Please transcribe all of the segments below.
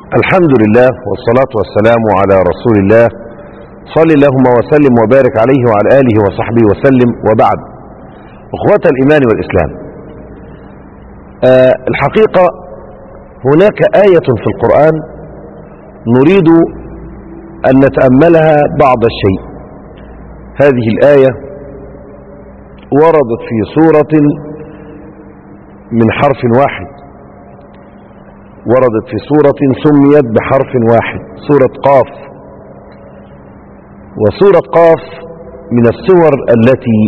الحمد لله والصلاة والسلام على رسول الله صل اللهم وسلم وبارك عليه وعلى آله وصحبه وسلم وبعد أخوة الإيمان والإسلام آه الحقيقة هناك آية في القرآن نريد أن نتأملها بعض الشيء هذه الآية وردت في سورة من حرف واحد وردت في سورة سميت بحرف واحد سورة قاف وسورة قاف من السور التي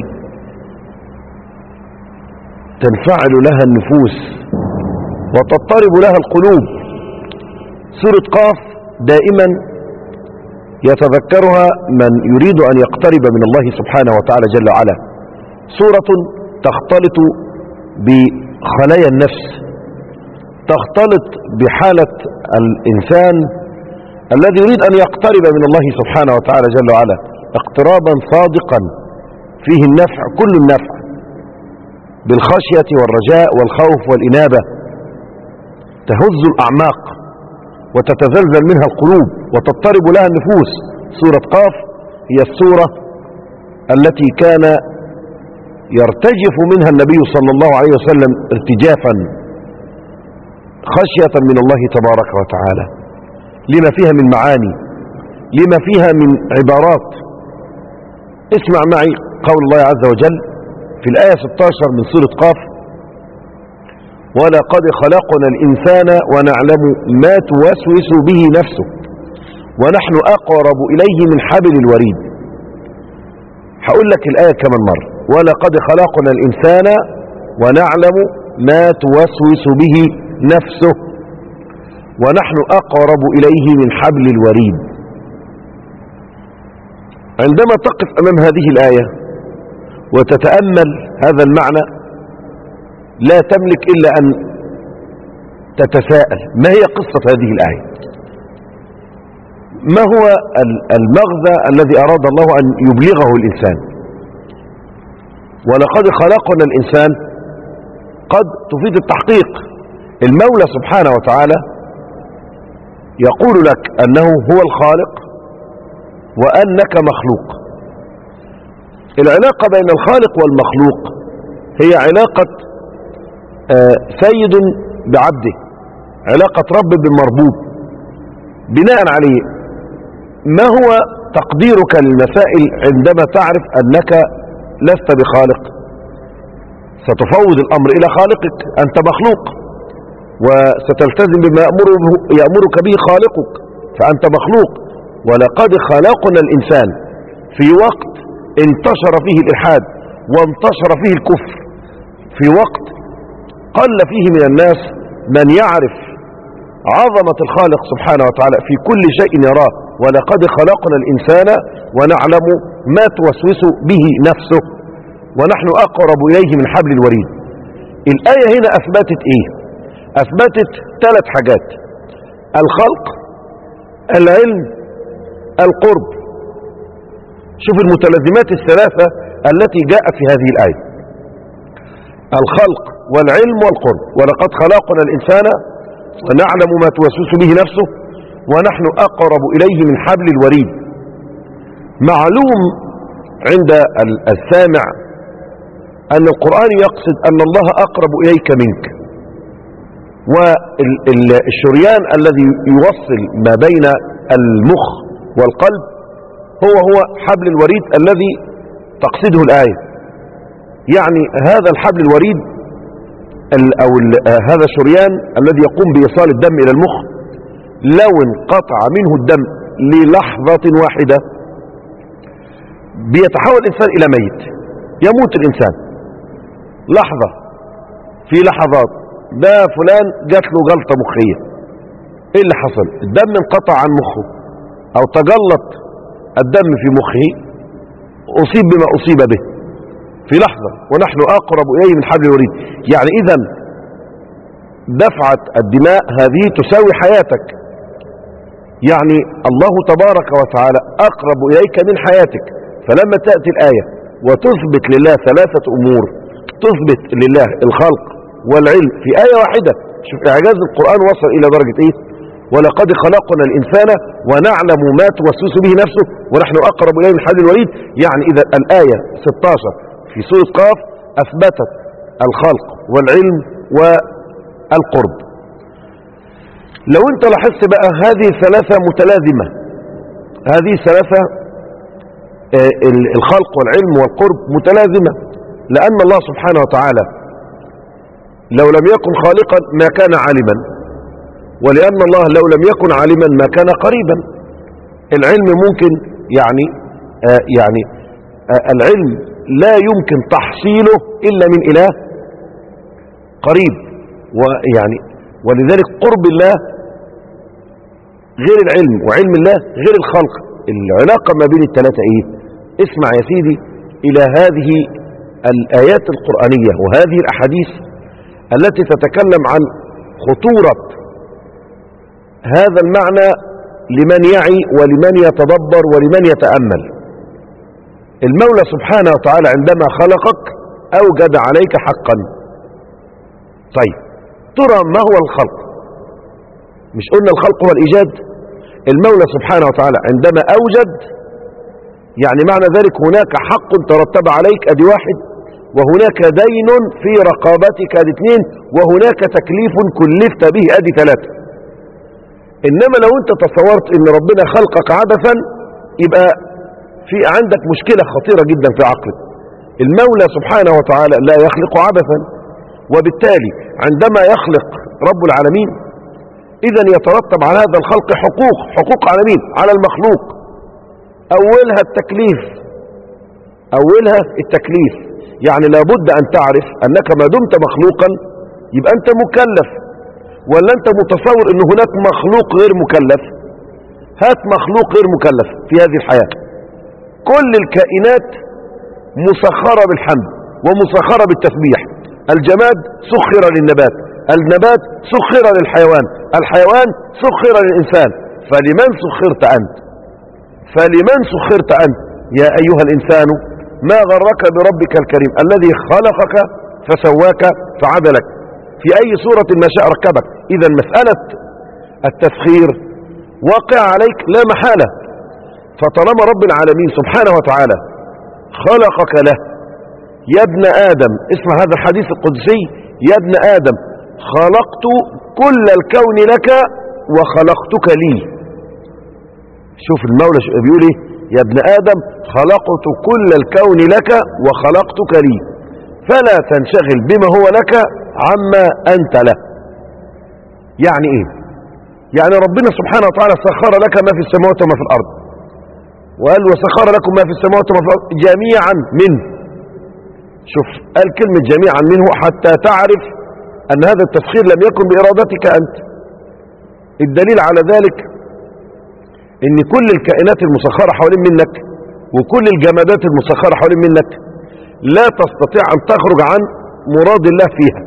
تنفعل لها النفوس وتضطرب لها القلوب سورة قاف دائما يتذكرها من يريد أن يقترب من الله سبحانه وتعالى جل وعلا سورة تختلط بخلايا النفس تختلط بحالة الإنسان الذي يريد أن يقترب من الله سبحانه وتعالى جل وعلا اقترابا صادقا فيه النفع كل النفع بالخشية والرجاء والخوف والإنابة تهز الأعماق وتتزلزل منها القلوب وتضطرب لها النفوس سورة قاف هي السورة التي كان يرتجف منها النبي صلى الله عليه وسلم ارتجافا خشية من الله تبارك وتعالى لما فيها من معاني لما فيها من عبارات اسمع معي قول الله عز وجل في الآية 16 من سورة قاف ولقد خلقنا الإنسان ونعلم ما توسوس به نفسه ونحن أقرب إليه من حبل الوريد هقول لك الآية كمان مرة ولقد خلقنا الإنسان ونعلم ما توسوس به نفسه ونحن أقرب إليه من حبل الوريد عندما تقف أمام هذه الآية وتتأمل هذا المعنى لا تملك إلا أن تتساءل ما هي قصة هذه الآية ما هو المغزى الذي أراد الله أن يبلغه الإنسان ولقد خلقنا الإنسان قد تفيد التحقيق المولى سبحانه وتعالى يقول لك أنه هو الخالق وأنك مخلوق العلاقة بين الخالق والمخلوق هي علاقة سيد بعبده علاقة رب بمربوب بناء عليه ما هو تقديرك للمسائل عندما تعرف أنك لست بخالق ستفوض الأمر إلى خالقك أنت مخلوق وستلتزم بما يأمرك به خالقك فأنت مخلوق ولقد خلقنا الإنسان في وقت انتشر فيه الإلحاد وانتشر فيه الكفر في وقت قل فيه من الناس من يعرف عظمة الخالق سبحانه وتعالى في كل شيء يراه ولقد خلقنا الإنسان ونعلم ما توسوس به نفسه ونحن أقرب إليه من حبل الوريد الآية هنا أثبتت إيه أثبتت ثلاث حاجات الخلق العلم القرب شوف المتلازمات الثلاثة التي جاءت في هذه الآية الخلق والعلم والقرب ولقد خلقنا الإنسان ونعلم ما توسوس به نفسه ونحن أقرب إليه من حبل الوريد معلوم عند السامع أن القرآن يقصد أن الله أقرب إليك منك والشريان الذي يوصل ما بين المخ والقلب هو هو حبل الوريد الذي تقصده الآية يعني هذا الحبل الوريد أو هذا الشريان الذي يقوم بإيصال الدم إلى المخ لو انقطع منه الدم للحظة واحدة بيتحول الإنسان إلى ميت يموت الإنسان لحظة في لحظات ده فلان جات له جلطة مخية ايه اللي حصل الدم انقطع عن مخه او تجلط الدم في مخه اصيب بما اصيب به في لحظة ونحن اقرب اليه من حبل الوريد يعني اذا دفعة الدماء هذه تساوي حياتك يعني الله تبارك وتعالى اقرب اليك من حياتك فلما تأتي الآية وتثبت لله ثلاثة امور تثبت لله الخلق والعلم في آية واحدة شوف إعجاز القرآن وصل إلى درجة إيه ولقد خلقنا الإنسان ونعلم ما توسوس به نفسه ونحن أقرب إليه من حبل الوريد يعني إذا الآية 16 في سورة قاف أثبتت الخلق والعلم والقرب لو انت لاحظت بقى هذه ثلاثة متلازمة هذه ثلاثة آه، ال- الخلق والعلم والقرب متلازمة لأن الله سبحانه وتعالى لو لم يكن خالقا ما كان عالما ولأن الله لو لم يكن عالما ما كان قريبا العلم ممكن يعني آه يعني آه العلم لا يمكن تحصيله إلا من إله قريب ويعني ولذلك قرب الله غير العلم وعلم الله غير الخلق العلاقة ما بين الثلاثة ايه اسمع يا سيدي الى هذه الايات القرآنية وهذه الاحاديث التي تتكلم عن خطورة هذا المعنى لمن يعي ولمن يتدبر ولمن يتأمل المولى سبحانه وتعالى عندما خلقك أوجد عليك حقا طيب ترى ما هو الخلق مش قلنا الخلق هو الإيجاد المولى سبحانه وتعالى عندما أوجد يعني معنى ذلك هناك حق ترتب عليك أدي واحد وهناك دين في رقابتك أدي اثنين وهناك تكليف كلفت به أدي ثلاثة إنما لو أنت تصورت أن ربنا خلقك عبثا يبقى في عندك مشكلة خطيرة جدا في عقلك المولى سبحانه وتعالى لا يخلق عبثا وبالتالي عندما يخلق رب العالمين إذا يترتب على هذا الخلق حقوق حقوق على مين على المخلوق أولها التكليف أولها التكليف يعني لابد أن تعرف أنك ما دمت مخلوقا يبقى أنت مكلف ولا أنت متصور أن هناك مخلوق غير مكلف هات مخلوق غير مكلف في هذه الحياة كل الكائنات مسخرة بالحمد ومسخرة بالتسبيح الجماد سخر للنبات النبات سخر للحيوان الحيوان سخر للإنسان فلمن سخرت أنت فلمن سخرت أنت يا أيها الإنسان ما غرك بربك الكريم الذي خلقك فسواك فعدلك في أي صورة ما شاء ركبك إذا مسألة التسخير واقع عليك لا محالة فطالما رب العالمين سبحانه وتعالى خلقك له يا ابن آدم اسمع هذا الحديث القدسي يا ابن آدم خلقت كل الكون لك وخلقتك لي شوف المولى بيقول ايه يا ابن آدم خلقت كل الكون لك وخلقتك لي فلا تنشغل بما هو لك عما أنت له يعني ايه يعني ربنا سبحانه وتعالى سخر لك ما في السماوات وما في الأرض وقال وسخر لكم ما في السماوات وما في الأرض جميعا منه شوف قال كلمة جميعا منه حتى تعرف أن هذا التسخير لم يكن بإرادتك أنت الدليل على ذلك ان كل الكائنات المسخرة حوالين منك وكل الجمادات المسخرة حوالين منك لا تستطيع أن تخرج عن مراد الله فيها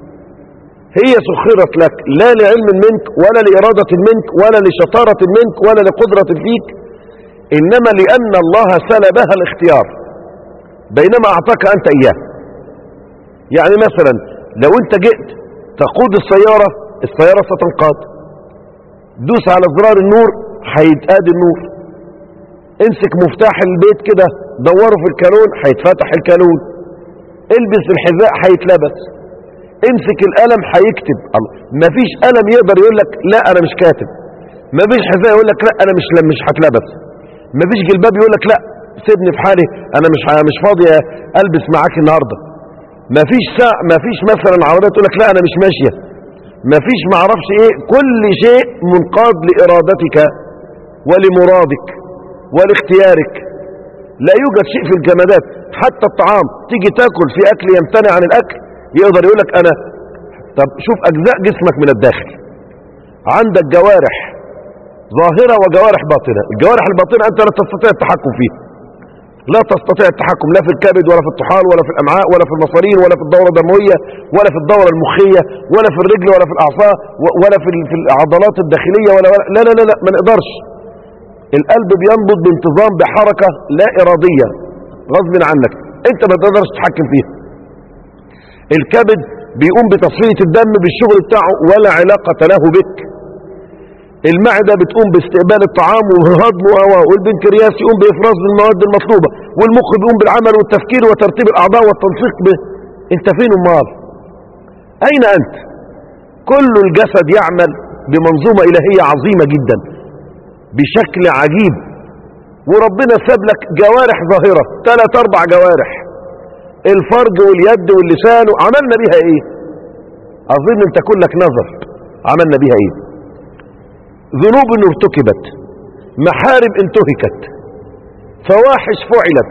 هي سخرت لك لا لعلم منك ولا لإرادة منك ولا لشطارة منك ولا لقدرة فيك إنما لأن الله سلبها الاختيار بينما أعطاك أنت إياه يعني مثلا لو أنت جئت تقود السيارة السيارة ستنقاد دوس على زرار النور هيتقاد النور امسك مفتاح البيت كده دوره في الكالون هيتفتح الكالون البس الحذاء هيتلبس امسك القلم هيكتب مفيش قلم يقدر يقول لك لا انا مش كاتب مفيش حذاء يقول لك لا انا مش مش هتلبس مفيش جلباب يقول لك لا سيبني في حالي انا مش مش فاضي البس معاك النهارده مفيش ساعة مفيش مثلا عربيه تقول لك لا انا مش ماشيه مفيش معرفش ايه كل شيء منقاد لارادتك ولمرادك ولاختيارك لا يوجد شيء في الجمادات حتى الطعام تيجي تاكل في اكل يمتنع عن الاكل يقدر يقول لك انا طب شوف اجزاء جسمك من الداخل عندك جوارح ظاهرة وجوارح باطنة الجوارح الباطنة انت لا تستطيع التحكم فيها لا تستطيع التحكم لا في الكبد ولا في الطحال ولا في الامعاء ولا في المصارين ولا في الدورة الدموية ولا في الدورة المخية ولا في الرجل ولا في الاعصاب ولا في في العضلات الداخلية ولا, ولا لا لا لا, لا ما نقدرش القلب بينبض بانتظام بحركة لا ارادية غصب عنك انت ما تقدرش تتحكم فيها الكبد بيقوم بتصفية الدم بالشغل بتاعه ولا علاقة له بك المعدة بتقوم باستقبال الطعام وهضمه و- والبنكرياس يقوم بإفراز المواد المطلوبة والمخ بيقوم بالعمل والتفكير وترتيب الأعضاء والتنسيق به انت فين امال أين أنت كل الجسد يعمل بمنظومة إلهية عظيمة جدا بشكل عجيب وربنا ساب لك جوارح ظاهرة ثلاث أربع جوارح الفرج واليد واللسان عملنا بيها ايه اظن انت كلك نظر عملنا بيها ايه ذنوب ارتكبت محارم انتهكت فواحش فعلت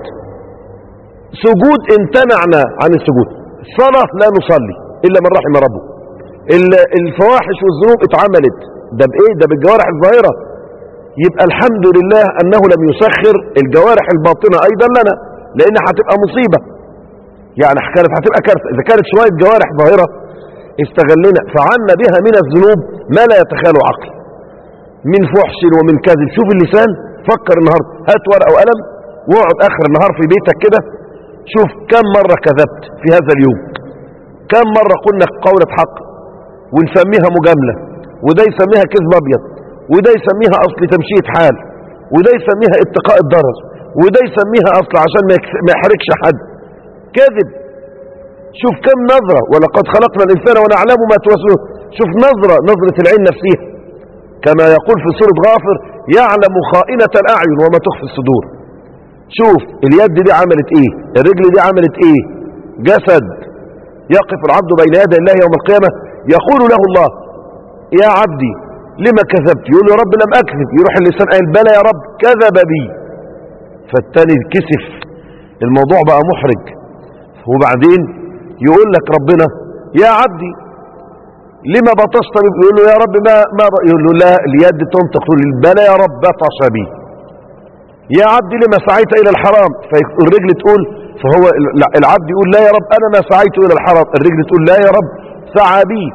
سجود امتنعنا عن السجود صلاة لا نصلي إلا من رحم ربه ال- الفواحش والذنوب اتعملت ده بإيه ده بالجوارح الظاهرة يبقى الحمد لله أنه لم يسخر الجوارح الباطنة أيضا لنا لأن هتبقى مصيبة يعني كانت هتبقى كارثة إذا كانت شوية جوارح ظاهرة استغلنا فعلنا بها من الذنوب ما لا يتخيله عقل من فحش ومن كذب شوف اللسان فكر النهارده هات ورقة وقلم واقعد آخر النهار في بيتك كده شوف كم مرة كذبت في هذا اليوم كم مرة قلنا قولة حق ونسميها مجاملة وده يسميها كذب أبيض وده يسميها أصل تمشية حال وده يسميها اتقاء الضرر وده يسميها أصل عشان ما يكس- ما يحركش حد كذب شوف كم نظرة ولقد خلقنا الإنسان ونعلم ما توسوس شوف نظرة نظرة العين نفسها كما يقول في سورة غافر يعلم خائنة الأعين وما تخفي الصدور شوف اليد دي عملت ايه الرجل دي عملت ايه جسد يقف العبد بين يدي الله يوم القيامة يقول له الله يا عبدي لما كذبت يقول يا رب لم أكذب يروح اللسان قال بلى يا رب كذب بي فالتاني كسف الموضوع بقى محرج وبعدين يقول لك ربنا يا عبدي لما بطشت بي يقول له يا رب ما, ما يقول له لا اليد تنطق تقول بلى يا رب بطش بي يا عبدي لما سعيت إلى الحرام فالرجل تقول فهو العبد يقول لا يا رب أنا ما سعيت إلى الحرام الرجل تقول لا يا رب سعى بي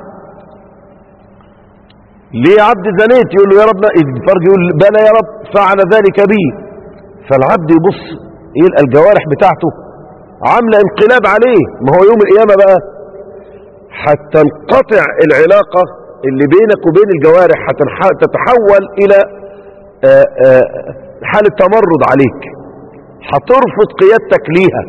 ليه يا عبد زنيت يقول له يا رب الفرج يقول بلى يا رب فعل ذلك بي فالعبد يبص يلقى الجوارح بتاعته عاملة انقلاب عليه ما هو يوم القيامة بقى حتى انقطع العلاقة اللي بينك وبين الجوارح هتنح- تتحول إلى آه، آه، حالة تمرد عليك هترفض قيادتك ليها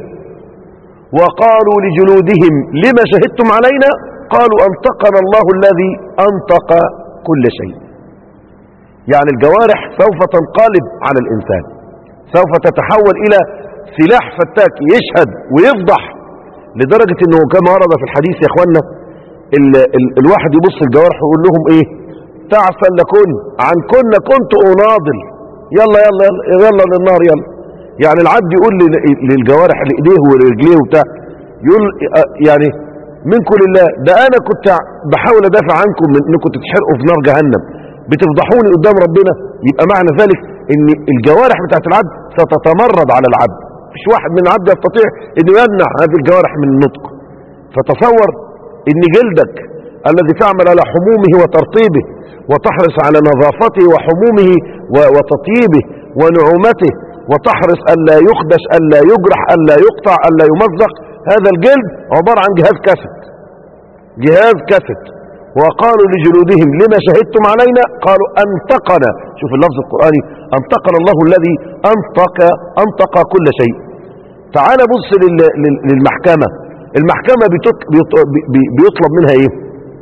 وقالوا لجلودهم لما شهدتم علينا قالوا أنطقنا الله الذي أنطق كل شيء يعني الجوارح سوف تنقلب على الإنسان سوف تتحول إلى سلاح فتاك يشهد ويفضح لدرجة أنه كما ورد في الحديث يا أخوانا ال ال الواحد يبص الجوارح ويقول لهم إيه تعسا لكن عن كنا كنت أناضل يلا يلا يلا, يلا للنار يلا يعني العبد يقول لل- للجوارح لإيديه ورجليه وبتاع يقول آه، يعني منكم لله ده أنا كنت بحاول أدافع عنكم من أنكم تتحرقوا في نار جهنم بتفضحوني قدام ربنا يبقى معنى ذلك ان الجوارح بتاعت العبد ستتمرد على العبد مش واحد من العبد يستطيع انه يمنع هذه الجوارح من النطق فتصور ان جلدك الذي تعمل على حمومه وترطيبه وتحرص على نظافته وحمومه و- وتطييبه ونعومته وتحرص ألا يخدش ألا يجرح ألا يقطع ألا يمزق هذا الجلد عبارة عن جهاز كاسد جهاز كاسد وقالوا لجلودهم لما شهدتم علينا قالوا أنطقنا شوف اللفظ القرآني أنطقنا الله الذي أنطق أنطق كل شيء تعال بص لل- لل- للمحكمة المحكمة بتك- بيط- بي- بيطلب منها ايه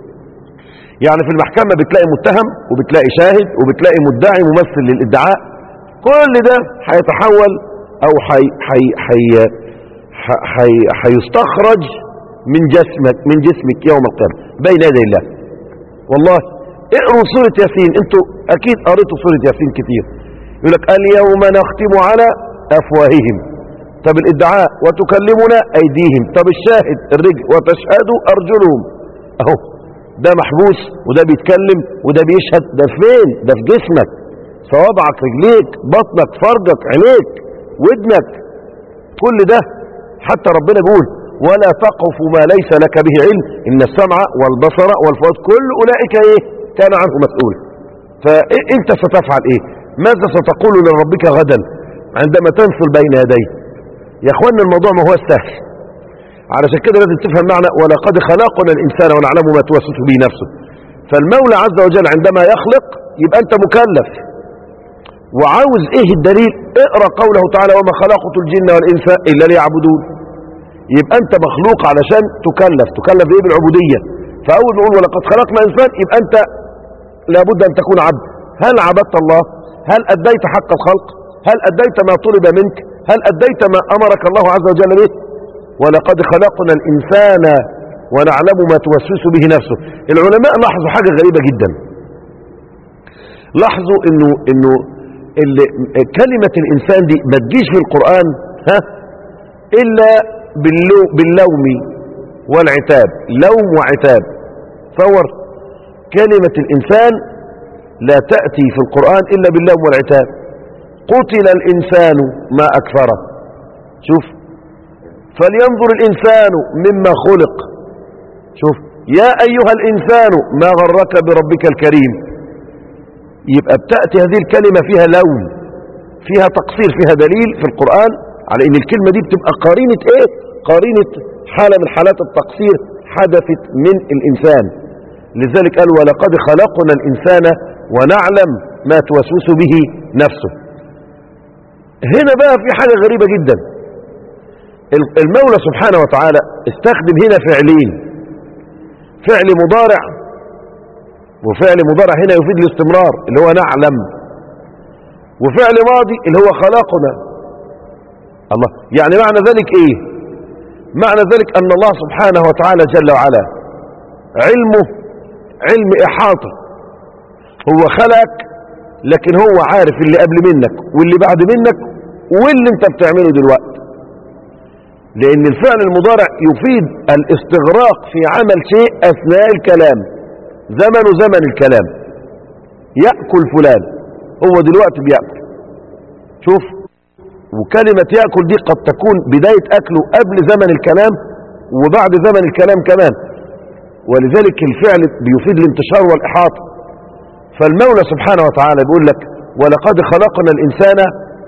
يعني في المحكمة بتلاقي متهم وبتلاقي شاهد وبتلاقي مدعي ممثل للادعاء كل ده هيتحول او حي حي حي ح- حي هيستخرج من جسمك من جسمك يوم القيامة بين يدي الله والله اقروا سورة ياسين انتوا اكيد قريتوا سورة ياسين كتير يقول لك اليوم نختم على افواههم طب الادعاء وتكلمنا ايديهم طب الشاهد الرجل وتشهد ارجلهم اهو ده محبوس وده بيتكلم وده بيشهد ده فين ده في جسمك صوابعك رجليك بطنك فرجك عينيك ودنك كل ده حتى ربنا بيقول ولا تقف ما ليس لك به علم ان السمع والبصر والفؤاد كل اولئك ايه كان عنه مسؤول فانت ستفعل ايه ماذا ستقول لربك غدا عندما تنزل بين يديه يا اخوانا الموضوع ما هو سهل علشان كده لازم تفهم معنى ولقد خلقنا الانسان ونعلم ما توسوس به نفسه فالمولى عز وجل عندما يخلق يبقى انت مكلف وعاوز ايه الدليل اقرا قوله تعالى وما خلقت الجن والانس الا ليعبدون يبقى انت مخلوق علشان تكلف تكلف بايه بالعبوديه فاول ما نقول ولقد خلقنا انسان يبقى انت لابد ان تكون عبد هل عبدت الله هل اديت حق الخلق هل اديت ما طلب منك هل اديت ما امرك الله عز وجل به ولقد خلقنا الانسان ونعلم ما توسوس به نفسه العلماء لاحظوا حاجه غريبه جدا لاحظوا انه انه اللي كلمة الإنسان دي ما تجيش في القرآن ها إلا باللو باللوم والعتاب لوم وعتاب تصور كلمة الإنسان لا تأتي في القرآن إلا باللوم والعتاب قتل الإنسان ما أكفره شوف فلينظر الإنسان مما خلق شوف يا أيها الإنسان ما غرك بربك الكريم يبقى بتأتي هذه الكلمة فيها لوم فيها تقصير فيها دليل في القرآن على ان الكلمة دي بتبقى قارنة ايه قارنة حالة من حالات التقصير حدثت من الانسان لذلك قال ولقد خلقنا الانسان ونعلم ما توسوس به نفسه هنا بقى في حاجة غريبة جدا المولى سبحانه وتعالى استخدم هنا فعلين فعل مضارع وفعل مضارع هنا يفيد الاستمرار اللي هو نعلم وفعل ماضي اللي هو خلقنا الله يعني معنى ذلك ايه معنى ذلك ان الله سبحانه وتعالى جل وعلا علمه علم احاطة هو خلق لكن هو عارف اللي قبل منك واللي بعد منك واللي انت بتعمله دلوقتي لان الفعل المضارع يفيد الاستغراق في عمل شيء اثناء الكلام زمن زمن الكلام يأكل فلان هو دلوقتي بيأكل شوف وكلمة يأكل دي قد تكون بداية أكله قبل زمن الكلام وبعد زمن الكلام كمان ولذلك الفعل بيفيد الانتشار والإحاطة فالمولى سبحانه وتعالى بيقول لك ولقد خلقنا الإنسان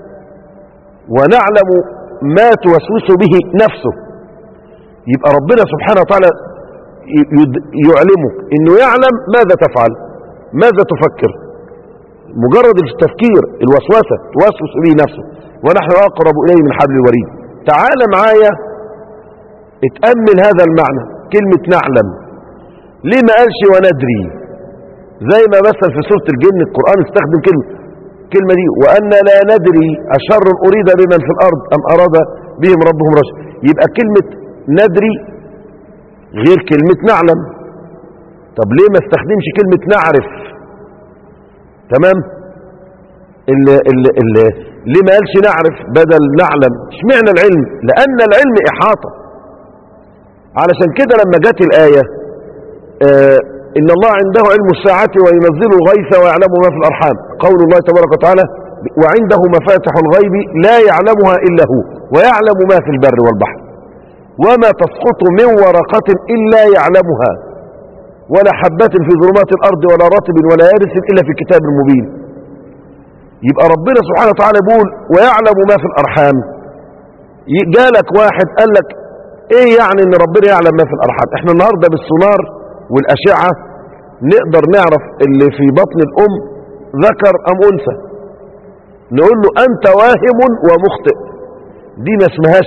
ونعلم ما توسوس به نفسه يبقى ربنا سبحانه وتعالى يعلمك انه يعلم ماذا تفعل ماذا تفكر مجرد التفكير الوسوسة توسوس به نفسه ونحن اقرب اليه من حبل الوريد تعال معايا اتأمل هذا المعنى كلمة نعلم ليه ما قالش وندري زي ما مثل في سورة الجن القرآن استخدم كلمة كلمة دي وأن لا ندري أشر أريد بمن في الأرض أم أراد بهم ربهم رشد يبقى كلمة ندري غير كلمة نعلم طب ليه ما استخدمش كلمة نعرف تمام ال ال ال ليه ما قالش نعرف بدل نعلم اشمعنى العلم لأن العلم إحاطة علشان كده لما جت الآية آه إن الله عنده علم الساعة وينزل الغيث ويعلم ما في الأرحام قول الله تبارك وتعالى وعنده مفاتح الغيب لا يعلمها إلا هو ويعلم ما في البر والبحر وما تسقط من ورقة إلا يعلمها ولا حبة في ظلمات الأرض ولا رطب ولا يابس إلا في كتاب مبين يبقى ربنا سبحانه وتعالى يقول ويعلم ما في الأرحام جالك واحد قال لك ايه يعني ان ربنا يعلم ما في الأرحام احنا النهاردة بالسونار والأشعة نقدر نعرف اللي في بطن الأم ذكر أم أنثى نقول له أنت واهم ومخطئ دي ما اسمهاش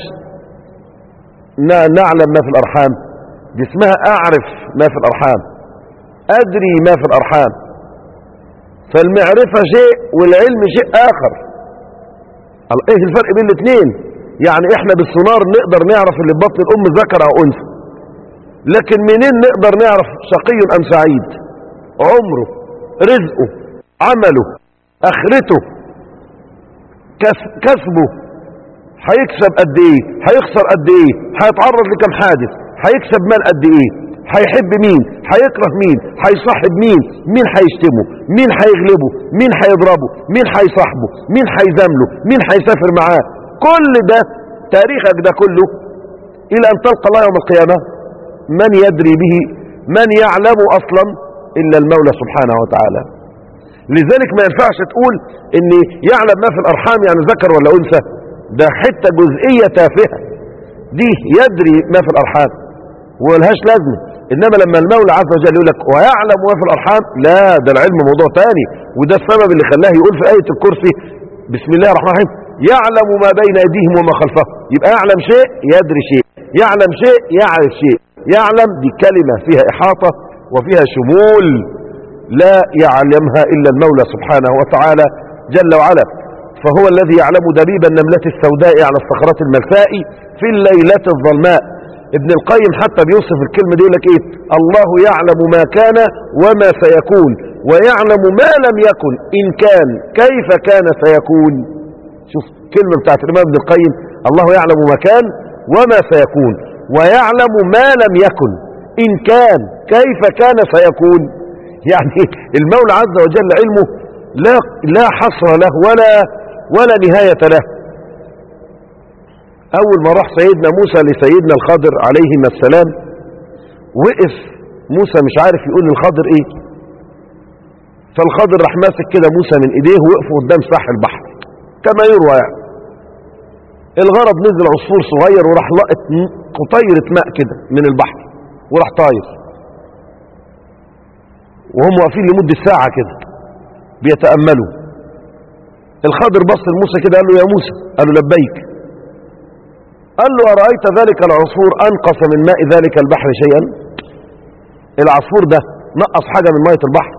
نعلم ما في الأرحام دي اسمها أعرف ما في الأرحام أدري ما في الأرحام فالمعرفة شيء والعلم شيء آخر ايه الفرق بين الاثنين يعني احنا بالسونار نقدر نعرف اللي بطن الأم ذكر أو أنثى لكن منين نقدر نعرف شقي أم سعيد عمره رزقه عمله اخرته كسبه هيكسب قد ايه هيخسر قد ايه هيتعرض لكم حادث هيكسب مال قد ايه هيحب مين هيكره مين هيصاحب مين مين هيشتمه مين هيغلبه مين هيضربه مين هيصاحبه مين هيزامله مين هيسافر معاه كل ده تاريخك ده كله الى ان تلقى الله يوم القيامه من يدري به من يعلم اصلا الا المولى سبحانه وتعالى لذلك ما ينفعش تقول ان يعلم ما في الارحام يعني ذكر ولا انثى ده حته جزئيه تافهه دي يدري ما في الارحام ولهاش لازمه انما لما المولى عز وجل يقول لك ويعلم ما في الارحام لا ده العلم موضوع تاني وده السبب اللي خلاه يقول في آية الكرسي بسم الله الرحمن الرحيم يعلم ما بين ايديهم وما خلفهم يبقى يعلم شيء يدري شيء يعلم شيء يعرف شيء يعلم دي كلمة فيها احاطة وفيها شمول لا يعلمها الا المولى سبحانه وتعالى جل وعلا فهو الذي يعلم دبيب النملة السوداء على الصخرة الملساء في الليلة الظلماء ابن القيم حتى بيوصف الكلمة دي يقول لك ايه الله يعلم ما كان وما سيكون ويعلم ما لم يكن إن كان كيف كان سيكون شوف كلمة بتاعت الإمام ابن القيم الله يعلم ما كان وما سيكون ويعلم ما لم يكن إن كان كيف كان سيكون يعني المولى عز وجل علمه لا, لا حصر له ولا, ولا نهاية له أول ما راح سيدنا موسى لسيدنا الخضر عليهما السلام وقف موسى مش عارف يقول للخضر ايه فالخضر راح ماسك كده موسى من ايديه وقفوا قدام ساحل البحر كما يروى يعني الغرض نزل عصفور صغير وراح لقط قطيرة ماء كده من البحر وراح طاير وهم واقفين لمدة ساعة كده بيتأملوا الخضر بص لموسى كده قال له يا موسى قال له لبيك قال له أرأيت ذلك العصفور أنقص من ماء ذلك البحر شيئا العصفور ده نقص حاجة من مية البحر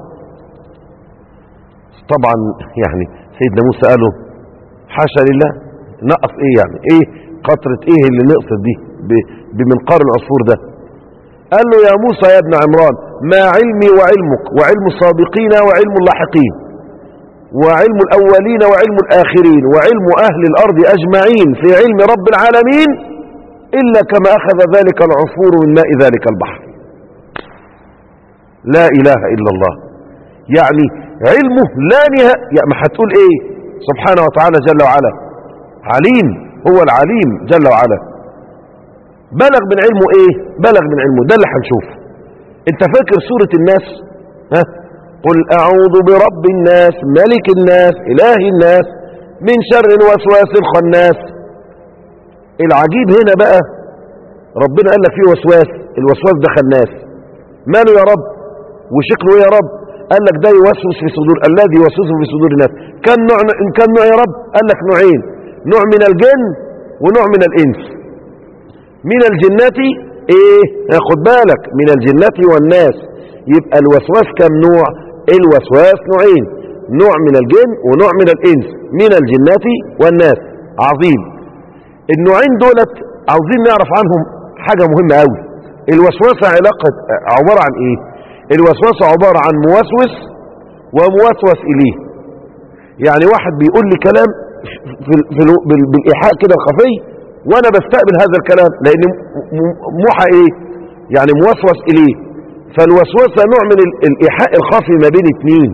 طبعا يعني سيدنا موسى قال له حاشا لله نقص ايه يعني ايه قطرة ايه اللي نقصت دي بمنقار العصفور ده قال له يا موسى يا ابن عمران ما علمي وعلمك وعلم السابقين وعلم اللاحقين وعلم الأولين وعلم الآخرين وعلم أهل الأرض أجمعين في علم رب العالمين إلا كما أخذ ذلك العصفور من ماء ذلك البحر لا إله إلا الله يعني علمه لا نهاية يعني ما هتقول إيه سبحانه وتعالى جل وعلا عليم هو العليم جل وعلا بلغ من علمه إيه بلغ من علمه ده اللي هنشوفه انت فاكر سورة الناس ها قل أعوذ برب الناس ملك الناس إله الناس من شر الوسواس الخناس العجيب هنا بقى ربنا قال لك فيه وسواس الوسواس ده خناس ماله يا رب وشكله ايه يا رب قال لك ده يوسوس في صدور الذي يوسوس في صدور الناس كان نوع ان كان نوع يا رب قال لك نوعين نوع من الجن ونوع من الانس من الجنات ايه خد بالك من الجنات والناس يبقى الوسواس كم نوع الوسواس نوعين نوع من الجن ونوع من الانس من الجنات والناس عظيم النوعين دولت عاوزين نعرف عنهم حاجة مهمة قوي الوسوسة علاقة عبارة عن ايه الوسوسة عبارة عن موسوس وموسوس اليه يعني واحد بيقول لي كلام في في بالايحاء كده الخفي وانا بستقبل هذا الكلام لان موحى ايه يعني موسوس اليه فالوسوسة نوع من الايحاء الخفي ما بين اتنين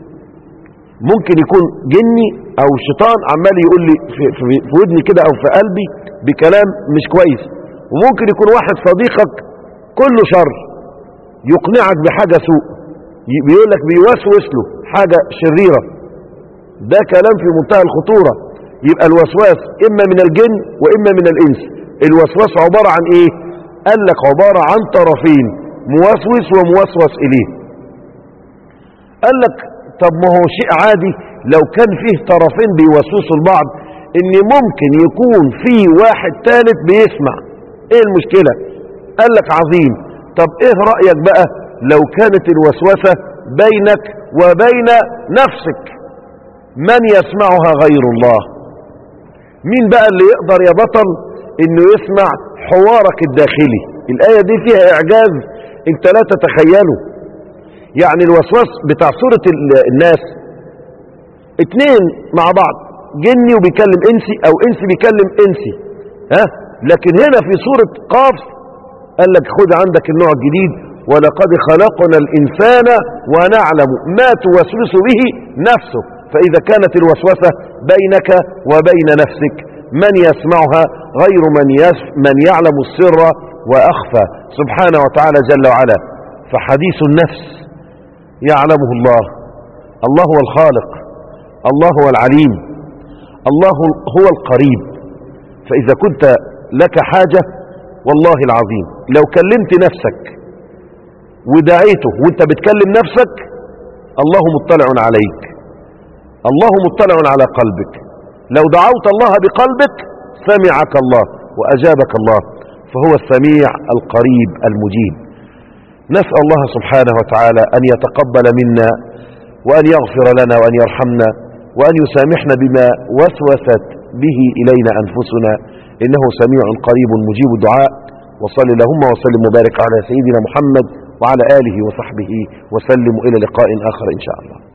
ممكن يكون جني او شيطان عمال يقول لي في, في, في ودني كده او في قلبي بكلام مش كويس وممكن يكون واحد صديقك كله شر يقنعك بحاجة سوء بيقول لك بيوسوس له حاجة شريرة ده كلام في منتهى الخطورة يبقى الوسواس اما من الجن واما من الانس الوسواس عبارة عن ايه قال لك عبارة عن طرفين موسوس وموسوس اليه قال لك طب ما هو شيء عادي لو كان فيه طرفين بيوسوسوا لبعض ان ممكن يكون في واحد ثالث بيسمع ايه المشكلة قال لك عظيم طب ايه رأيك بقى لو كانت الوسوسة بينك وبين نفسك من يسمعها غير الله مين بقى اللي يقدر يا بطل انه يسمع حوارك الداخلي الآية دي فيها اعجاز انت لا تتخيله يعني الوسواس بتاع سورة الناس اتنين مع بعض جني وبيكلم انسي او انسي بيكلم انسي ها لكن هنا في سورة قاف قال لك خد عندك النوع الجديد ولقد خلقنا الإنسان ونعلم ما توسوس به نفسه فإذا كانت الوسوسة بينك وبين نفسك من يسمعها غير من, يس من يعلم السر وأخفى سبحانه وتعالى جل وعلا فحديث النفس يعلمه الله الله هو الخالق الله هو العليم الله هو القريب فإذا كنت لك حاجة والله العظيم لو كلمت نفسك ودعيته وانت بتكلم نفسك الله مطلع عليك الله مطلع على قلبك لو دعوت الله بقلبك سمعك الله وأجابك الله فهو السميع القريب المجيب نسأل الله سبحانه وتعالى أن يتقبل منا وأن يغفر لنا وأن يرحمنا وأن يسامحنا بما وسوست به إلينا أنفسنا إنه سميع قريب مجيب الدعاء وصل اللهم وسلم وبارك على سيدنا محمد وعلى آله وصحبه وسلم إلى لقاء آخر إن شاء الله